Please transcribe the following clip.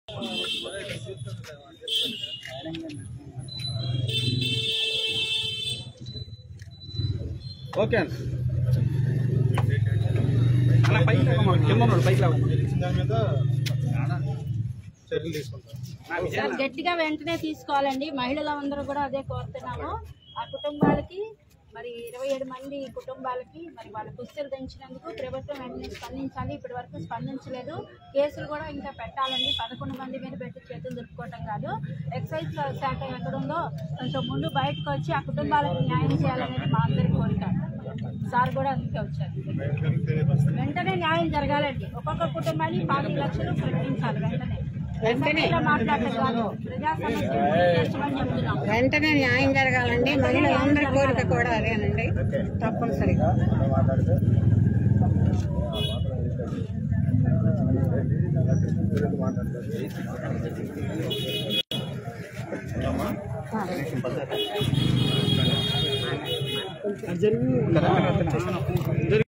Okay అండి అన్న పైకి లేవమ్మా, కింద ఉన్నాడు పైకి లేవమ్మా. దాని మీద చర్యలు తీసుకుంటాం సార్ గట్టిగా వెంటనే తీసుకోవాలండి మహిళలందరూ కూడా అదే కోరుతున్నాము ఆ కుటుంబాలకి మరి ఇరవై ఏడు మంది కుటుంబాలకి మరి వాళ్ళ కుస్తీలు దించినందుకు ప్రభుత్వం వెంటనే స్పందించాలి ఇప్పటి వరకు స్పందించలేదు కేసులు కూడా ఇంకా పెట్టాలండి పదకొండు మంది మీద పెట్టి చేతులు దులుపుకోవటం కాదు ఎక్సైజ్ శాఖ ఎక్కడుందో కొంచెం ముందు బయటకు వచ్చి ఆ కుటుంబాలకు న్యాయం చేయాలనేది మా అందరి కోరిక సార్ కూడా అందుకే వచ్చారు వెంటనే న్యాయం జరగాలండి ఒక్కొక్క కుటుంబానికి పాతిక లక్షలు ప్రకటించాలి వెంటనే వెంటనే మాట్లాడటం కాదు ప్రజా సమస్యలు తీర్చమని చెప్తున్నాం వెంటనే న్యాయం జరగాలండి మహిళలందరి కోరిక కూడా అదేనండి తప్పనిసరిగా కదా?